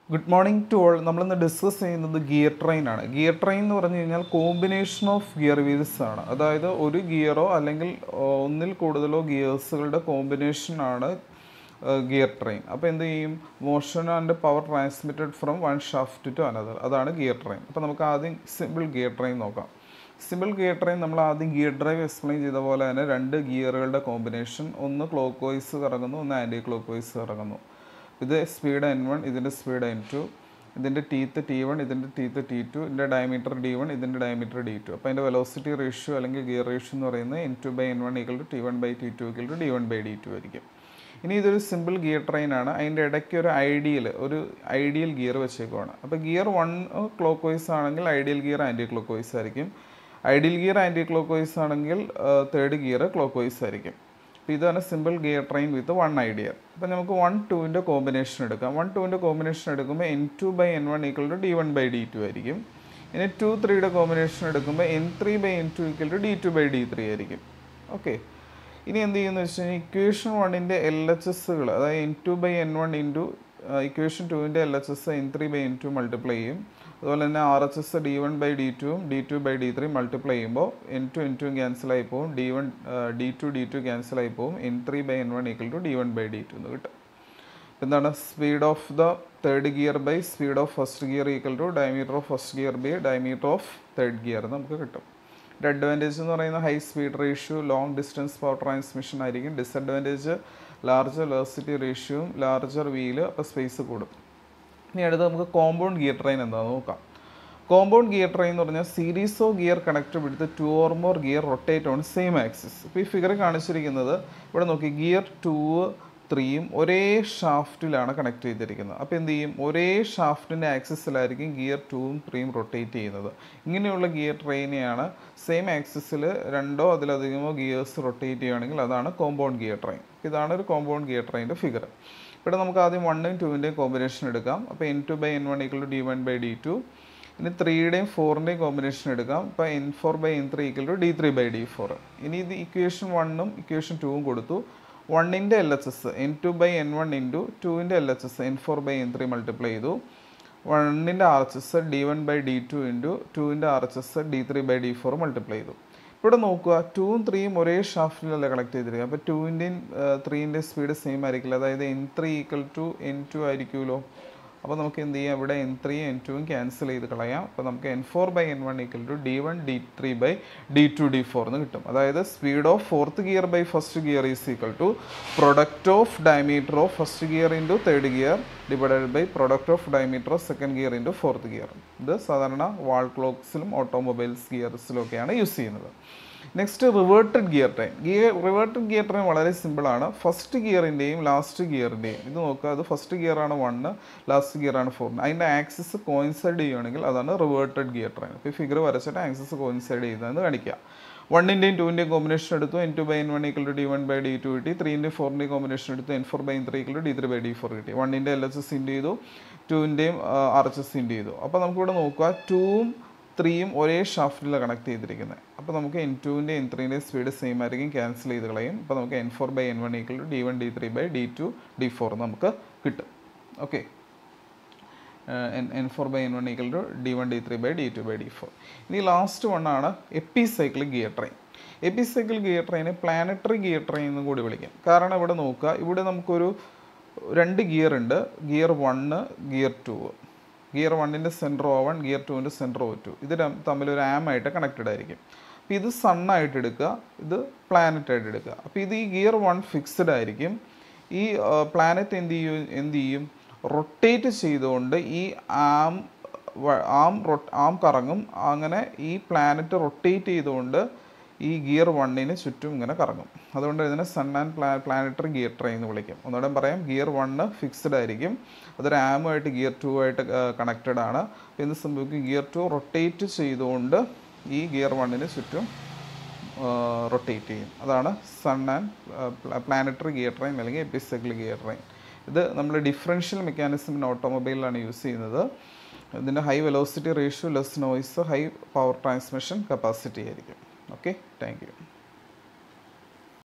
good morning to all നമ്മളിന്ന് discuss ചെയ്യുന്നത് gear train ആണ് ഗിയർ ട്രെയിൻ എന്ന് പറഞ്ഞു കഴിഞ്ഞാൽ കോമ്പിനേഷൻ ഓഫ് ഗിയർ വീൽസ് ആണ് അതായത് ഒരു ഗിയറോ അല്ലെങ്കിൽ ആ, ഒന്നിൽ കൂടുതലോ ഗിയേഴ്സുകളുടെ കോമ്പിനേഷൻ ആണ് ഗിയർ ട്രെയിൻ അപ്പോൾ എന്ത് ചെയ്യും motion and power transmitted from one shaft to another അതാണ് ഗിയർ ട്രെയിൻ അപ്പോൾ നമുക്ക് ആദ്യം സിമ്പിൾ ഗിയർ ട്രെയിൻ നോക്കാം സിമ്പിൾ ഗിയർ ട്രെയിൻ നമ്മൾ ആദ്യം ഗിയർ ഡ്രൈവ് എക്സ്പ്ലെയിൻ ചെയ്ത പോലെ തന്നെ രണ്ട് ഗിയറുകളുടെ കോമ്പിനേഷൻ ഒന്ന് ക്ലോക്ക് വൈസ് കറങ്ങുന്നു ഒന്ന് ആൻറ്റി ക്ലോക്ക് വൈസ് കറങ്ങുന്നു ഇത് സ്പീഡ് എൻ വൺ ഇതിൻ്റെ സ്പീഡ് എൻ ടു ഇതിൻ്റെ ടീത്ത് ടി വൺ ഇതിൻ്റെ ടീത്ത് ടി ടു ഇതിൻ്റെ ഡയമീറ്റർ ഡി വൺ ഇതിൻ്റെ ഡയമീറ്റർ ഡി ടു അപ്പോൾ അതിൻ്റെ വെലോസിറ്റി റേഷ്യോ അല്ലെങ്കിൽ ഗിയർ റേഷ്യോ എന്ന് പറയുന്നത് N two by N one equal to T one by T two equal to D one by D two ആയിരിക്കും ഇനി ഇതൊരു സിമ്പിൾ ഗിയർ ട്രെയിൻ ആണ് അതിൻ്റെ ഇടയ്ക്ക് ഒരു ഐഡിയൽ ഒരു ഐഡിയൽ ഗിയർ വെച്ചേക്കുവാണ് അപ്പോൾ ഗിയർ വൺ ക്ലോക്ക് വൈസ് ആണെങ്കിൽ ideal gear clock vice ആയിരിക്കും ideal gear clock vice ആണെങ്കിൽ തേർഡ് ഗിയർ ക്ലോക്ക് വൈസ് ആയിരിക്കും അപ്പോൾ ഇതാണ് simple gear train with one idea അപ്പോൾ നമുക്ക് വൺ ടുവിൻ്റെ കോമ്പിനേഷൻ എടുക്കാം വൺ ടുവിൻ്റെ കോമ്പിനേഷൻ എടുക്കുമ്പോൾ N two by N one equal to D one by D two ആയിരിക്കും ഇനി ടു ത്രീയുടെ കോമ്പിനേഷൻ എടുക്കുമ്പോൾ N three by N two equal to D two by D three ആയിരിക്കും ഓക്കെ ഇനി എന്ത് ചെയ്യുന്നു വെച്ച് കഴിഞ്ഞാൽ ഇക്വേഷൻ വണ്ണിൻ്റെ എൽ എച്ച് എസ്സുകൾ അതായത് N two by N one into equation ടുവിൻ്റെ L H S N three by N two multiply ചെയ്യും അതുപോലെ തന്നെ R H S D one by D two D two by D three multiply ചെയ്യുമ്പോൾ N two N two cancel ആയി പോകും D one D two D two cancel ആയി പോകും N three by N one equal to D one by D two എന്ന് കിട്ടും എന്താണ് speed of the third gear by speed of first gear equal to diameter of first gear by diameter of third gear നമുക്ക് കിട്ടും ഇതിൻ്റെ advantage എന്ന് പറയുന്നത് high speed ratio long distance power transmission ആയിരിക്കും disadvantage larger velocity റേഷ്യോയും larger wheel അപ്പോൾ space കൂടും ഇനി അടുത്ത് നമുക്ക് കോമ്പൗണ്ട് ഗിയർ ട്രെയിൻ എന്താണെന്ന് നോക്കാം കോമ്പൗണ്ട് ഗിയർ ട്രെയിൻ എന്ന് പറഞ്ഞാൽ series of gear connect with two or more gear rotate on same axis ഇപ്പോൾ ഈ ഫിഗർ കാണിച്ചിരിക്കുന്നത് ഇവിടെ നോക്കി ഗിയർ ടു ത്രീയും ഒരേ ഷാഫ്റ്റിലാണ് കണക്ട് ചെയ്തിരിക്കുന്നത് അപ്പോൾ എന്ത് ചെയ്യും ഒരേ ഷാഫ്റ്റിൻ്റെ ആക്സിസിലായിരിക്കും ഗിയർ ടൂവും ത്രീയും റൊട്ടേറ്റ് ചെയ്യുന്നത് ഇങ്ങനെയുള്ള ഗിയർ ട്രെയിനെയാണ് സെയിം ആക്സിസിൽ രണ്ടോ അതിലധികമോ ഗിയേഴ്സ് റൊട്ടേറ്റ് ചെയ്യുകയാണെങ്കിൽ അതാണ് കോമ്പൗണ്ട് ഗിയർ ട്രെയിൻ ഇതാണ് ഒരു കോമ്പൗണ്ട് ഗിയർ ട്രെയിൻ്റെ ഫിഗർ ഇവിടെ നമുക്ക് ആദ്യം വണ്ണും ടുവിൻ്റെയും കോമ്പിനേഷൻ എടുക്കാം അപ്പോൾ N two by N one equal to D one by D two ഇനി ത്രീയുടെയും ഫോറിൻ്റെയും കോമ്പിനേഷൻ എടുക്കാം ഇപ്പോൾ N four by N three equal to D three by D four ഇനി ഇത് ഇക്വേഷൻ വണ്ണും ഇക്വേഷൻ ടൂവും കൊടുത്തു വണ്ണിൻ്റെ L H S N two by N one into ടുവിൻ്റെ L H S N four by N three multiply ചെയ്തു വണ്ണിൻ്റെ R H S D one by D to into ടുവിൻ്റെ R H S D three by D four multiply ചെയ്തു ഇവിടെ നോക്കുക ടൂവും ത്രീയും ഒരേ ഷാഫ്റ്റിലല്ല കണക്ട് ചെയ്തിരിക്കുക അപ്പോൾ ടൂവിൻ്റെയും ത്രീൻ്റെയും സ്പീഡ് സെയിം ആയിരിക്കില്ല അതായത് N three equal to N two ആയിരിക്കുമല്ലോ അപ്പോൾ നമുക്ക് എന്ത് ചെയ്യാം ഇവിടെ എൻ ത്രീ എൻ ടുവും ക്യാൻസൽ ചെയ്ത് കളയാം അപ്പോൾ നമുക്ക് N four by N one equal to D one D three by D two D four എന്ന് കിട്ടും അതായത് speed of fourth gear by first gear is equal to product of diameter of first gear into third gear divided by product of diameter of second gear into fourth gear ഇത് സാധാരണ wall ക്ലോക്സിലും automobiles ഗിയർസിലും ഒക്കെയാണ് use ചെയ്യുന്നത് next reverted gear train gear reverted gear train വളരെ സിമ്പിളാണ് first ഗിയറിൻ്റെയും last ഗിയറിൻ്റെയും ഇത് നോക്കുക അത് ഫസ്റ്റ് ഗിയറാണ് വണ്ണ് ലാസ്റ്റ് ഗിയറാണ് ഫോറിന് അതിൻ്റെ ആക്സിസ് കോയിൻസൈഡ് ചെയ്യുകയാണെങ്കിൽ അതാണ് റിവേർട്ടഡ് ഗിയർ ട്രെയിൻ ഇപ്പോൾ ഈ ഫിഗർ വരച്ചിട്ട് ആക്സിസ് കോയിൻസൈഡ് ചെയ്തതെന്ന് കാണിക്കുക വണ്ണിൻ്റെയും ടുവിൻ്റെയും കോമ്പിനേഷൻ എടുത്തു N two by N one equal to D one by D two കിട്ടി ത്രീൻ്റെയും ഫോറിൻ്റെയും കോമ്പിനേഷൻ എടുത്തു N four by N three equal to D three by D four കിട്ടി വണ്ണിൻ്റെ എൽ എച്ച് എസ് ഇൻഡ് ചെയ്തു ടുവിൻ്റെയും ആർ എച്ച് എസ് ഇൻഡ് ചെയ്തു അപ്പോൾ നമുക്കിവിടെ നോക്കുക ടൂവും ത്രീയും ഒരേ ഷാഫ്റ്റിലാണ് കണക്ട് ചെയ്തിരിക്കുന്നത് അപ്പോൾ നമുക്ക് എൻ ടുവിൻ്റെ എൻ ത്രീൻ്റെ സ്പീഡ് സെയിം ആയിരിക്കും ക്യാൻസൽ ചെയ്ത് കളയും അപ്പോൾ നമുക്ക് N four by N one equal to D one D three by D two D four നമുക്ക് കിട്ടും okay N N four by N one equal to D one D three by D two by D four ഇനി last വണ്ണാണ് epicycle gear train epicycle gear ട്രെയിനെ planetary gear train എന്നും കൂടി വിളിക്കാം കാരണം ഇവിടെ നോക്കുക ഇവിടെ നമുക്കൊരു രണ്ട് ഗിയർ ഉണ്ട് gear one gear two gear വണ്ണിൻ്റെ സെൻറ്റർ ഓ വൺ ഗിയർ ടുവിൻ്റെ സെൻറ്റർ ഓ ടു ഇത് രം- തമ്മിൽ ഒരു ആം ആയിട്ട് കണക്റ്റഡ് ആയിരിക്കും അപ്പോൾ ഇത് സണ്ണായിട്ട് എടുക്കുക ഇത് പ്ലാനറ്റ് ആയിട്ട് എടുക്കുക അപ്പോൾ ഇത് ഈ ഗിയർ വൺ ഫിക്സ്ഡ് ആയിരിക്കും ഈ പ്ലാനറ്റ് എന്ത് ചെയ്യും എന്ത് ചെയ്യും റൊട്ടേറ്റ് ചെയ്തുകൊണ്ട് ഈ ആം വ- ആം റൊ ആം കറങ്ങും അങ്ങനെ ഈ പ്ലാനറ്റ് റൊട്ടേറ്റ് ചെയ്തുകൊണ്ട് ഈ ഗിയർ വണ്ണിന് ചുറ്റും ഇങ്ങനെ കറങ്ങും അതുകൊണ്ട് ഇതിനെ സൺ ആൻഡ് പ്ലാ പ്ലാനറ്ററി ഗിയർ ട്രെയിൻ എന്ന് വിളിക്കും ഒന്നുകൂടെ പറയാം ഗിയർ വണ്ണ് ഫിക്സ്ഡ് ആയിരിക്കും അതൊരു ആമുമായിട്ട് ഗിയർ ടു ആയിട്ട് കണക്റ്റഡ് ആണ് അപ്പോൾ എന്ത് സംഭവിക്കും ഗിയർ ടു റൊട്ടേറ്റ് ചെയ്തുകൊണ്ട് ഈ ഗിയർ വണ്ണിന് ചുറ്റും റൊട്ടേറ്റ് ചെയ്യും അതാണ് sun and planetary gear train അല്ലെങ്കിൽ എപ്പിസൈക്കിൾ ഗിയർ ട്രെയിൻ ഇത് നമ്മൾ ഡിഫറൻഷ്യൽ മെക്കാനിസം ഇൻ ഓട്ടോമൊബൈലിലാണ് യൂസ് ചെയ്യുന്നത് ഇതിൻ്റെ high velocity ratio less noise high power transmission capacity ആയിരിക്കും ഓക്കെ താങ്ക് യു